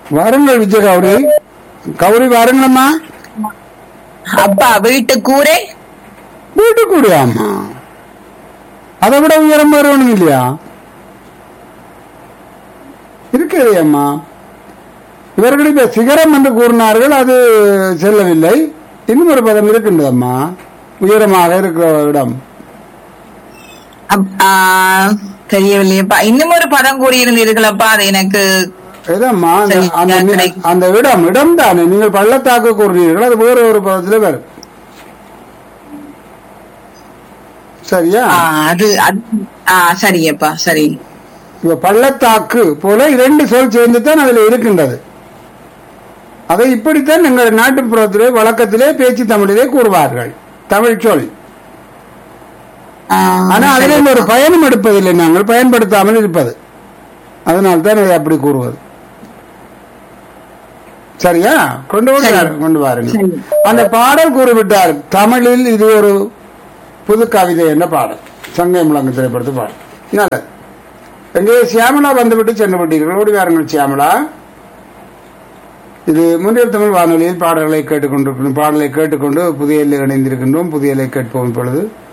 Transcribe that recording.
வாருங்கள் விஜய கௌரி கௌரி வாருங்களம்மா அப்பா வீட்டு கூரை வீட்டு கூடியாம்மா அதை விட உயரம் வருவணும் இல்லையா இருக்கிறது அம்மா இவர்கள் இப்ப சிகரம் என்று கூறினார்கள் அது செல்லவில்லை இன்னும் ஒரு பதம் இருக்கின்றதம்மா உயரமாக இருக்கிற இடம் அப்- ஆ, தெரியவில்லையப்பா இன்னும் ஒரு பதம் கூறியிருந்தீர்களப்பா அது எனக்கு இதம்மா அந்த சரி, அந்த நான் நி- கிடைக்கும். அந்த இடம் இடம் தானே நீங்கள் பள்ளத்தாக்கு கூறினீர்கள் அது வேற ஒரு பதத்துல வரும் சரியா ஆ, அது அது- ஆ சரியப்பா சரி இப்ப பள்ளத்தாக்கு போல இரண்டு சொல் சேர்ந்து தான் அதுல இருக்கின்றது அதை இப்படித்தான் எங்கள் நாட்டுப்புறத்திலே வழக்கத்திலே பேச்சு தமிழிலே கூறுவார்கள் தமிழ் சொல் ஆ, ஆனா அதிலே ஒரு பயனும் எடுப்பதில்லை நாங்கள் பயன்படுத்தாமல் இருப்பது அதனால் தான் அதை அப்படி கூறுவது சரியா கொண்டு வருகிறார் கொண்டு வாருங்க சரி. அந்த பாடல் கூறிவிட்டார் தமிழில் இது ஒரு புது கவிதை என்ற பாடல் சங்கை முழங்கு திரைப்படத்து பாடல் நல்லது எங்கே சியாமலா வந்துவிட்டு சென்று விட்டீர்கள் ஓடி வாருங்கள் சியாமலா இது முன்னில் தமிழ் வானொலியில் பாடல்களை கேட்டுக்கொண்டிருக்கிறோம் பாடலை கேட்டுக்கொண்டு புதிய இணைந்திருக்கின்றோம் புதிய கேட்போம் இப்பொழுது